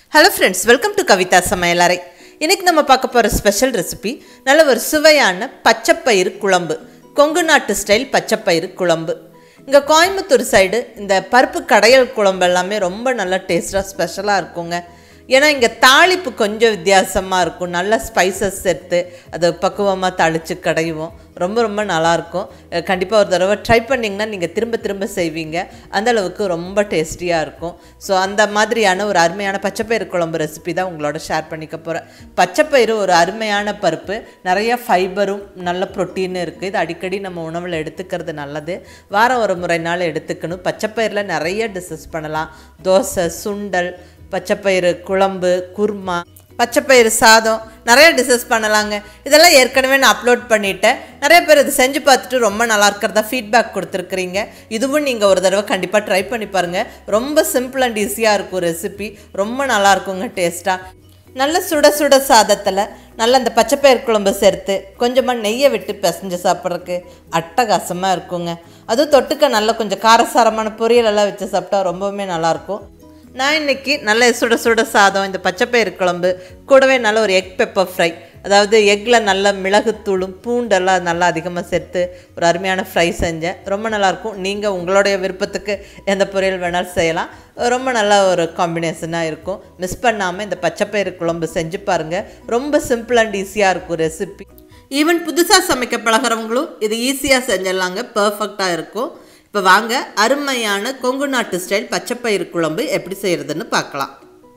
hello friends welcome to Kavitha சமையலறை இன்னைக்கு நம்ம பார்க்க போகிற ஸ்பெஷல் ரெசிபி நல்ல ஒரு சுவையான பச்சைப்பயிறு குழம்பு கொங்கு நாட்டு ஸ்டைல் பச்சைப்பயிறு குழம்பு இங்கே கோயம்புத்தூர் சைடு இந்த பருப்பு கடையல் குழம்பு எல்லாமே ரொம்ப நல்ல டேஸ்ட்டாக ஸ்பெஷலாக இருக்குங்க ஏன்னா இங்கே தாளிப்பு கொஞ்சம் வித்தியாசமாக இருக்கும் நல்ல ஸ்பைசஸ் சேர்த்து அதை பக்குவமாக தாளித்து கடையுவோம் ரொம்ப ரொம்ப நல்லாயிருக்கும் கண்டிப்பாக ஒரு தடவை ட்ரை பண்ணிங்கன்னா நீங்கள் திரும்ப திரும்ப செய்வீங்க அந்த அளவுக்கு ரொம்ப டேஸ்டியாக இருக்கும் ஸோ அந்த மாதிரியான ஒரு அருமையான பச்சைப்பயிறு குழம்பு ரெசிபி தான் உங்களோட ஷேர் பண்ணிக்க போகிறேன் பச்சைப்பயிறு ஒரு அருமையான பருப்பு நிறைய ஃபைபரும் நல்ல ப்ரோட்டீனும் இருக்குது இது அடிக்கடி நம்ம உணவில் எடுத்துக்கிறது நல்லது வாரம் ஒரு முறை நாள் எடுத்துக்கணும் பச்சைப்பயிரில் நிறைய டிஷ்ஷஸ் பண்ணலாம் தோசை சுண்டல் பச்சைப்பயிறு குழம்பு குருமா பச்சைப்பயிறு சாதம் நிறைய டிஷஸ் பண்ணலாங்க இதெல்லாம் ஏற்கனவே நான் அப்லோட் பண்ணிட்டேன் நிறைய பேர் இது செஞ்சு பார்த்துட்டு ரொம்ப நல்லா இருக்கிறதா ஃபீட்பேக் கொடுத்துருக்குறீங்க இதுவும் நீங்கள் ஒரு தடவை கண்டிப்பாக ட்ரை பண்ணி பாருங்கள் ரொம்ப சிம்பிள் அண்ட் ஈஸியாக இருக்கும் ரெசிபி ரொம்ப நல்லா இருக்குங்க டேஸ்ட்டாக நல்ல சுட சுட சாதத்தில் நல்ல அந்த பச்சைப்பயிறு குழம்பு சேர்த்து கொஞ்சமாக நெய்யை விட்டு பிசைஞ்சு சாப்பிட்றதுக்கு அட்டகாசமாக இருக்குங்க அதுவும் தொட்டுக்க நல்ல கொஞ்சம் காரசாரமான பொரியலெல்லாம் வச்சு சாப்பிட்டா ரொம்பவுமே நல்லாயிருக்கும் நான் இன்னைக்கு நல்ல சுட சுட சாதம் இந்த பச்சைப்பயிறு குழம்பு கூடவே நல்ல ஒரு எக் பெப்பர் ஃப்ரை அதாவது எக்கில் நல்ல மிளகுத்தூளும் பூண்டெல்லாம் நல்லா அதிகமாக சேர்த்து ஒரு அருமையான ஃப்ரை செஞ்சேன் ரொம்ப நல்லாயிருக்கும் நீங்கள் உங்களுடைய விருப்பத்துக்கு எந்த பொரியல் வேணாலும் செய்யலாம் ரொம்ப நல்ல ஒரு காம்பினேஷனாக இருக்கும் மிஸ் பண்ணாமல் இந்த பச்சைப்பயிறு குழம்பு செஞ்சு பாருங்கள் ரொம்ப சிம்பிள் அண்ட் ஈஸியாக இருக்கும் ரெசிபி ஈவன் புதுசாக சமைக்க பழகிறவங்களும் இது ஈஸியாக செஞ்சிடலாங்க பர்ஃபெக்டாக இருக்கும் இப்போ வாங்க அருமையான கொங்கு நாட்டு ஸ்டைல் பச்சைப்பயிறு குழம்பு எப்படி செய்கிறதுன்னு பார்க்கலாம்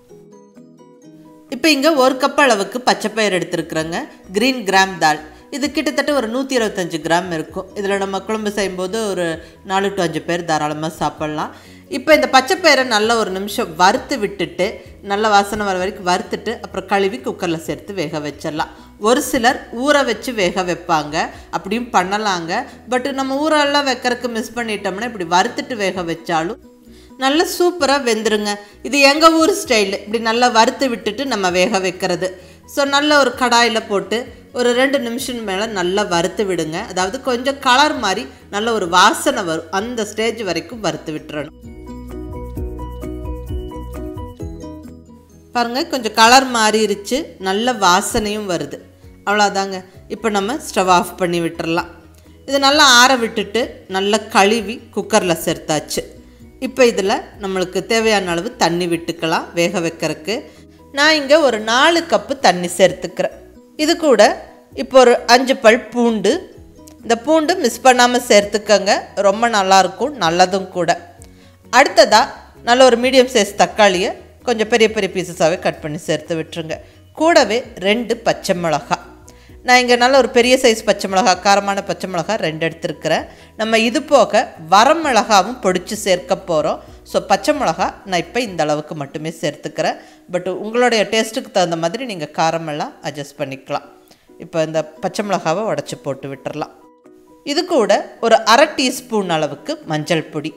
இப்போ இங்கே ஒரு கப் அளவுக்கு பச்சைப்பயிறு எடுத்துருக்குறேங்க க்ரீன் கிராம் தால் இது கிட்டத்தட்ட ஒரு நூற்றி இருபத்தஞ்சி கிராம் இருக்கும் இதில் நம்ம குழம்பு செய்யும்போது ஒரு நாலு டு அஞ்சு பேர் தாராளமாக சாப்பிட்லாம் இப்போ இந்த பச்சைப்பயிரை நல்ல ஒரு நிமிஷம் வறுத்து விட்டுட்டு நல்ல வாசனை வர வரைக்கும் வறுத்துட்டு அப்புறம் கழுவி குக்கரில் சேர்த்து வேக வச்சிடலாம் ஒரு சிலர் ஊற வச்சு வேக வைப்பாங்க அப்படியும் பண்ணலாங்க பட் நம்ம ஊரெல்லாம் வைக்கிறதுக்கு மிஸ் பண்ணிட்டோம்னா இப்படி வறுத்துட்டு வேக வச்சாலும் நல்ல சூப்பராக வெந்துருங்க இது எங்கள் ஊர் ஸ்டைலு இப்படி நல்லா வறுத்து விட்டுட்டு நம்ம வேக வைக்கிறது ஸோ நல்ல ஒரு கடாயில் போட்டு ஒரு ரெண்டு நிமிஷம் மேலே நல்லா வறுத்து விடுங்க அதாவது கொஞ்சம் கலர் மாதிரி நல்ல ஒரு வாசனை வரும் அந்த ஸ்டேஜ் வரைக்கும் வறுத்து விட்டுறணும் பாருங்கள் கொஞ்சம் கலர் மாறிடுச்சு நல்ல வாசனையும் வருது அவ்வளோதாங்க இப்போ நம்ம ஸ்டவ் ஆஃப் பண்ணி விட்டுறலாம் இது நல்லா ஆற விட்டுட்டு நல்லா கழுவி குக்கரில் சேர்த்தாச்சு இப்போ இதில் நம்மளுக்கு தேவையான அளவு தண்ணி விட்டுக்கலாம் வேக வைக்கிறதுக்கு நான் இங்கே ஒரு நாலு கப்பு தண்ணி சேர்த்துக்கிறேன் இது கூட இப்போ ஒரு அஞ்சு பல் பூண்டு இந்த பூண்டு மிஸ் பண்ணாமல் சேர்த்துக்கங்க ரொம்ப நல்லாயிருக்கும் நல்லதும் கூட அடுத்ததாக நல்ல ஒரு மீடியம் சைஸ் தக்காளியை கொஞ்சம் பெரிய பெரிய பீசஸாகவே கட் பண்ணி சேர்த்து விட்டுருங்க கூடவே ரெண்டு பச்சை மிளகா நான் இங்கே நல்ல ஒரு பெரிய சைஸ் பச்சை மிளகா காரமான பச்சை மிளகா ரெண்டு எடுத்துருக்கிறேன் நம்ம இது போக வரமிளகாவும் பொடிச்சு சேர்க்க போகிறோம் ஸோ பச்சை மிளகா நான் இப்போ இந்த அளவுக்கு மட்டுமே சேர்த்துக்கிறேன் பட் உங்களுடைய டேஸ்ட்டுக்கு தகுந்த மாதிரி நீங்கள் காரமெல்லாம் அட்ஜஸ்ட் பண்ணிக்கலாம் இப்போ இந்த பச்சை மிளகாவை உடச்சி போட்டு விட்டுறலாம் இது கூட ஒரு அரை டீஸ்பூன் அளவுக்கு மஞ்சள் பொடி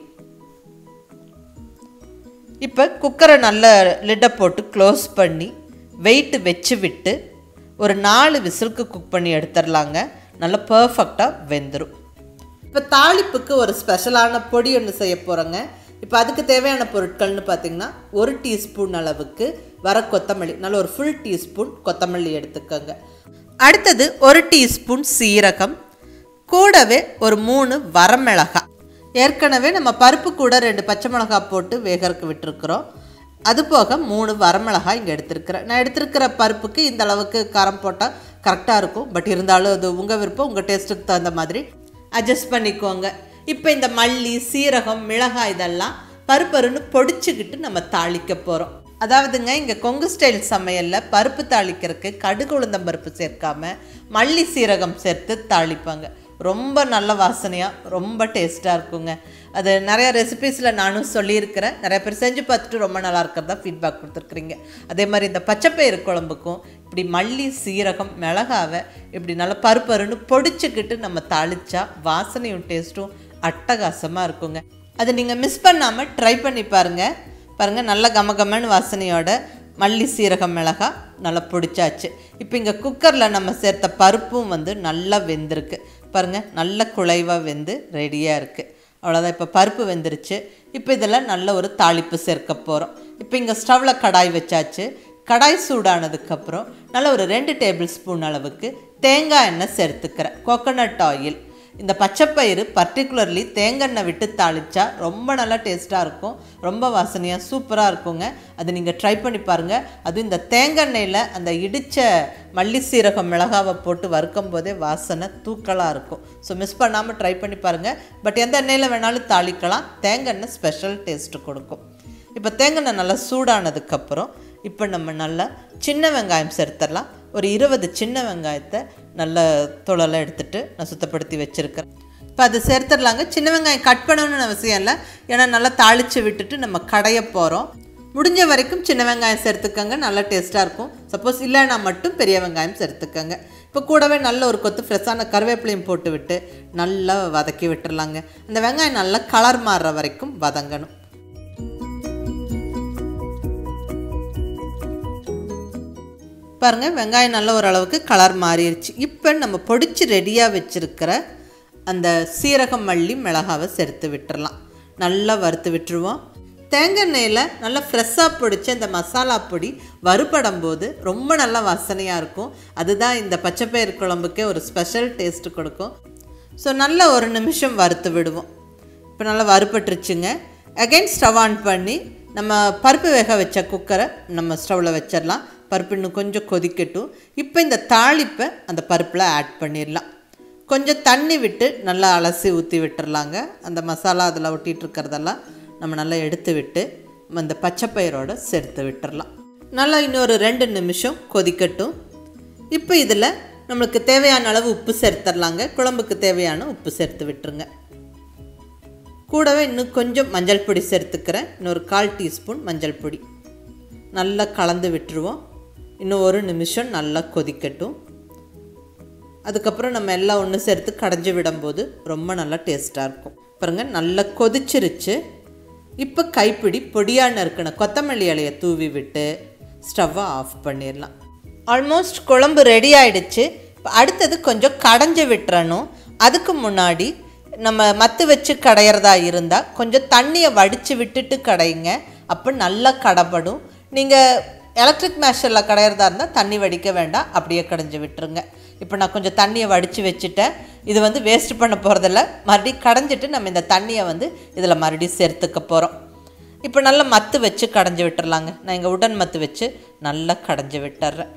இப்போ குக்கரை நல்ல லிட்டை போட்டு க்ளோஸ் பண்ணி வெயிட்டு வச்சு விட்டு ஒரு நாலு விசிலுக்கு குக் பண்ணி எடுத்துடலாங்க நல்லா பர்ஃபெக்டாக வெந்துடும் இப்போ தாளிப்புக்கு ஒரு ஸ்பெஷலான பொடி ஒன்று செய்ய போகிறோங்க இப்போ அதுக்கு தேவையான பொருட்கள்னு பார்த்திங்கன்னா ஒரு டீஸ்பூன் அளவுக்கு வர கொத்தமல்லி நல்ல ஒரு ஃபுல் டீஸ்பூன் கொத்தமல்லி எடுத்துக்கோங்க அடுத்தது ஒரு டீஸ்பூன் சீரகம் கூடவே ஒரு மூணு வரமிளகாய் ஏற்கனவே நம்ம பருப்பு கூட ரெண்டு பச்சை மிளகா போட்டு வேகறக்கு விட்டுருக்குறோம் அது போக மூணு வரமிளகாய் இங்கே எடுத்துருக்கிறேன் நான் எடுத்துருக்கிற பருப்புக்கு இந்த அளவுக்கு காரம் போட்டால் கரெக்டாக இருக்கும் பட் இருந்தாலும் அது உங்கள் விருப்பம் உங்கள் டேஸ்ட்டுக்கு தகுந்த மாதிரி அட்ஜஸ்ட் பண்ணிக்கோங்க இப்போ இந்த மல்லி சீரகம் மிளகாய் இதெல்லாம் பருப்பருன்னு பொடிச்சுக்கிட்டு நம்ம தாளிக்க போகிறோம் அதாவதுங்க இங்கே கொங்கு ஸ்டைல் சமையலில் பருப்பு தாளிக்கிறதுக்கு கடுகு உளுந்தம் பருப்பு சேர்க்காம மல்லி சீரகம் சேர்த்து தாளிப்பாங்க ரொம்ப நல்ல வாசனையாக ரொம்ப டேஸ்ட்டாக இருக்குங்க அது நிறையா ரெசிபீஸில் நானும் சொல்லியிருக்கிறேன் நிறைய பேர் செஞ்சு பார்த்துட்டு ரொம்ப நல்லா இருக்கிறதா ஃபீட்பேக் கொடுத்துருக்குறீங்க அதே மாதிரி இந்த பச்சைப்பயிறு குழம்புக்கும் இப்படி மல்லி சீரகம் மிளகாவை இப்படி நல்லா பருப்பருன்னு பொடிச்சுக்கிட்டு நம்ம தாளித்தா வாசனையும் டேஸ்ட்டும் அட்டகாசமாக இருக்குங்க அதை நீங்கள் மிஸ் பண்ணாமல் ட்ரை பண்ணி பாருங்கள் பாருங்கள் நல்ல கமகமன்னு வாசனையோட மல்லி சீரகம் மிளகா நல்லா பிடிச்சாச்சு இப்போ இங்கே குக்கரில் நம்ம சேர்த்த பருப்பும் வந்து நல்லா வெந்திருக்கு பாருங்கள் நல்ல குழைவாக வெந்து ரெடியாக இருக்குது அவ்வளோதான் இப்போ பருப்பு வெந்துருச்சு இப்போ இதில் நல்ல ஒரு தாளிப்பு சேர்க்க போகிறோம் இப்போ இங்கே ஸ்டவ்வில் கடாய் வச்சாச்சு கடாய் சூடானதுக்கப்புறம் நல்ல ஒரு ரெண்டு டேபிள் ஸ்பூன் அளவுக்கு தேங்காய் எண்ணெய் சேர்த்துக்கிறேன் கோகோனட் ஆயில் இந்த பச்சைப்பயிறு பர்டிகுலர்லி தேங்காய் விட்டு தாளிச்சா ரொம்ப நல்லா டேஸ்ட்டாக இருக்கும் ரொம்ப வாசனையாக சூப்பராக இருக்குங்க அது நீங்கள் ட்ரை பண்ணி பாருங்கள் அதுவும் இந்த தேங்காய் அந்த இடித்த மல்லி சீரகம் மிளகாவை போட்டு வறுக்கும் போதே வாசனை தூக்கலாக இருக்கும் ஸோ மிஸ் பண்ணாமல் ட்ரை பண்ணி பாருங்கள் பட் எந்த எண்ணெயில் வேணாலும் தாளிக்கலாம் தேங்காய் எண்ணெய் ஸ்பெஷல் டேஸ்ட்டு கொடுக்கும் இப்போ தேங்காய் எண்ணெய் நல்லா சூடானதுக்கப்புறம் இப்போ நம்ம நல்லா சின்ன வெங்காயம் சேர்த்துடலாம் ஒரு இருபது சின்ன வெங்காயத்தை நல்ல தோலெல்லாம் எடுத்துட்டு நான் சுத்தப்படுத்தி வச்சுருக்கிறேன் இப்போ அது சேர்த்துடலாங்க சின்ன வெங்காயம் கட் பண்ணணும்னு அவசியம் இல்லை ஏன்னா நல்லா தாளித்து விட்டுட்டு நம்ம கடைய போகிறோம் முடிஞ்ச வரைக்கும் சின்ன வெங்காயம் சேர்த்துக்கங்க நல்லா டேஸ்ட்டாக இருக்கும் சப்போஸ் இல்லைன்னா மட்டும் பெரிய வெங்காயம் சேர்த்துக்கங்க இப்போ கூடவே நல்ல ஒரு கொத்து ஃப்ரெஷ்ஷான கருவேப்பிலையும் போட்டு விட்டு நல்லா வதக்கி விட்டுறலாங்க அந்த வெங்காயம் நல்லா கலர் மாறுற வரைக்கும் வதங்கணும் பாருங்கள் வெங்காயம் நல்ல ஓரளவுக்கு கலர் மாறிடுச்சு இப்போ நம்ம பொடிச்சு ரெடியாக வச்சுருக்கிற அந்த சீரகம் மல்லி மிளகாவை சேர்த்து விட்டுறலாம் நல்லா வறுத்து விட்டுருவோம் தேங்காய் எண்ணெயில் நல்லா ஃப்ரெஷ்ஷாக பொடிச்ச இந்த மசாலா பொடி வறுபடும் போது ரொம்ப நல்லா வாசனையாக இருக்கும் அதுதான் இந்த பச்சைப்பயிறு குழம்புக்கே ஒரு ஸ்பெஷல் டேஸ்ட் கொடுக்கும் ஸோ நல்லா ஒரு நிமிஷம் வறுத்து விடுவோம் இப்போ நல்லா வறுபட்டுருச்சுங்க அகைன் ஸ்டவ் ஆன் பண்ணி நம்ம பருப்பு வேக வச்ச குக்கரை நம்ம ஸ்டவ்வில் வச்சிடலாம் பருப்பு இன்னும் கொஞ்சம் கொதிக்கட்டும் இப்போ இந்த தாளிப்பை அந்த பருப்பில் ஆட் பண்ணிடலாம் கொஞ்சம் தண்ணி விட்டு நல்லா அலசி ஊற்றி விட்டுறலாங்க அந்த மசாலா அதில் ஒட்டிகிட்டு இருக்கிறதெல்லாம் நம்ம நல்லா எடுத்து விட்டு அந்த பச்சைப்பயிரோடு சேர்த்து விட்டுறலாம் நல்லா இன்னொரு ரெண்டு நிமிஷம் கொதிக்கட்டும் இப்போ இதில் நம்மளுக்கு தேவையான அளவு உப்பு சேர்த்துடலாங்க குழம்புக்கு தேவையான உப்பு சேர்த்து விட்டுருங்க கூடவே இன்னும் கொஞ்சம் மஞ்சள் பொடி சேர்த்துக்கிறேன் இன்னொரு கால் டீஸ்பூன் மஞ்சள் பொடி நல்லா கலந்து விட்டுருவோம் இன்னும் ஒரு நிமிஷம் நல்லா கொதிக்கட்டும் அதுக்கப்புறம் நம்ம எல்லாம் ஒன்று சேர்த்து கடைஞ்சி விடும்போது ரொம்ப நல்லா டேஸ்ட்டாக இருக்கும் பாருங்கள் நல்லா கொதிச்சிருச்சு இப்போ கைப்பிடி பொடியாக நறுக்கின கொத்தமல்லி இலையை தூவி விட்டு ஸ்டவ்வை ஆஃப் பண்ணிடலாம் ஆல்மோஸ்ட் குழம்பு ரெடி ஆயிடுச்சு இப்போ அடுத்தது கொஞ்சம் கடைஞ்சி விட்டுறணும் அதுக்கு முன்னாடி நம்ம மத்து வச்சு கடையிறதா இருந்தால் கொஞ்சம் தண்ணியை வடித்து விட்டுட்டு கடையுங்க அப்போ நல்லா கடைப்படும் நீங்கள் எலக்ட்ரிக் மேஷரில் கடையிறதா இருந்தால் தண்ணி வடிக்க வேண்டாம் அப்படியே கடைஞ்சி விட்டுருங்க இப்போ நான் கொஞ்சம் தண்ணியை வடித்து வச்சுட்டேன் இது வந்து வேஸ்ட் பண்ண போகிறதில்ல மறுபடியும் கடைஞ்சிட்டு நம்ம இந்த தண்ணியை வந்து இதில் மறுபடியும் சேர்த்துக்க போகிறோம் இப்போ நல்லா மத்து வச்சு கடைஞ்சி விட்டுறலாங்க நான் இங்கே உடன் மத்து வச்சு நல்லா கடைஞ்சி விட்டுறேன்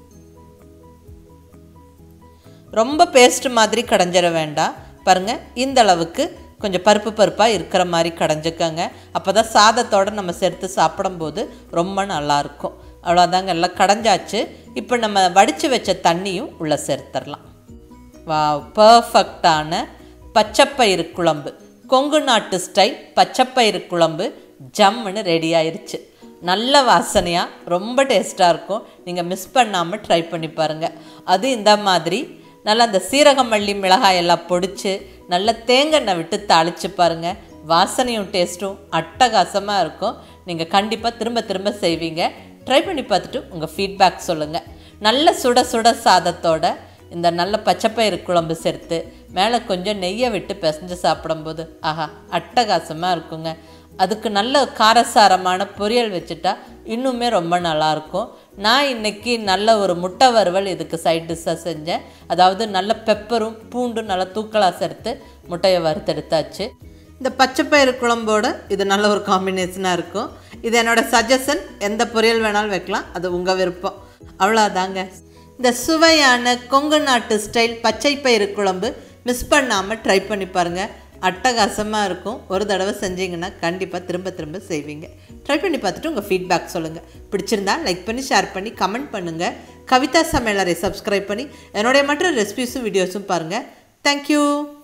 ரொம்ப பேஸ்ட் மாதிரி கடைஞ்சிட வேண்டாம் பாருங்கள் இந்த அளவுக்கு கொஞ்சம் பருப்பு பருப்பாக இருக்கிற மாதிரி கடைஞ்சிக்கோங்க அப்போ தான் சாதத்தோடு நம்ம சேர்த்து சாப்பிடும்போது ரொம்ப நல்லாயிருக்கும் அவ்வளோதாங்க எல்லாம் கடைஞ்சாச்சு இப்போ நம்ம வடித்து வச்ச தண்ணியும் உள்ளே சேர்த்துடலாம் வா பர்ஃபெக்டான பச்சைப்பயிறு குழம்பு கொங்கு நாட்டு ஸ்டைல் பச்சைப்பயிறு குழம்பு ஜம்முன்னு ரெடி ஆயிருச்சு நல்ல வாசனையாக ரொம்ப டேஸ்ட்டாக இருக்கும் நீங்கள் மிஸ் பண்ணாமல் ட்ரை பண்ணி பாருங்கள் அது இந்த மாதிரி நல்லா அந்த சீரகம் மல்லி மிளகாய் எல்லாம் பொடிச்சு நல்ல தேங்காய் விட்டு தாளித்து பாருங்கள் வாசனையும் டேஸ்ட்டும் அட்டகாசமாக இருக்கும் நீங்கள் கண்டிப்பாக திரும்ப திரும்ப செய்வீங்க ட்ரை பண்ணி பார்த்துட்டு உங்கள் ஃபீட்பேக் சொல்லுங்கள் நல்ல சுட சுட சாதத்தோட இந்த நல்ல பச்சைப்பயிறு குழம்பு சேர்த்து மேலே கொஞ்சம் நெய்யை விட்டு பிசைஞ்சு சாப்பிடும்போது ஆஹா அட்டகாசமாக இருக்குங்க அதுக்கு நல்ல காரசாரமான பொரியல் வச்சுட்டா இன்னுமே ரொம்ப நல்லாயிருக்கும் நான் இன்னைக்கு நல்ல ஒரு முட்டை வறுவல் இதுக்கு சைட் டிஷ்ஷாக செஞ்சேன் அதாவது நல்ல பெப்பரும் பூண்டும் நல்லா தூக்கலாக சேர்த்து முட்டையை வறுத்தெடுத்தாச்சு இந்த பச்சைப்பயிறு குழம்போட இது நல்ல ஒரு காம்பினேஷனாக இருக்கும் இது என்னோட சஜஷன் எந்த பொரியல் வேணாலும் வைக்கலாம் அது உங்கள் விருப்பம் அவ்வளோதாங்க இந்த சுவையான கொங்கு நாட்டு ஸ்டைல் பச்சை பயிறு குழம்பு மிஸ் பண்ணாமல் ட்ரை பண்ணி பாருங்கள் அட்டகாசமாக இருக்கும் ஒரு தடவை செஞ்சீங்கன்னா கண்டிப்பாக திரும்ப திரும்ப செய்வீங்க ட்ரை பண்ணி பார்த்துட்டு உங்கள் ஃபீட்பேக் சொல்லுங்கள் பிடிச்சிருந்தா லைக் பண்ணி ஷேர் பண்ணி கமெண்ட் பண்ணுங்கள் கவிதா சமையலரை சப்ஸ்கிரைப் பண்ணி என்னுடைய மற்ற ரெசிபிஸும் வீடியோஸும் பாருங்கள் தேங்க்யூ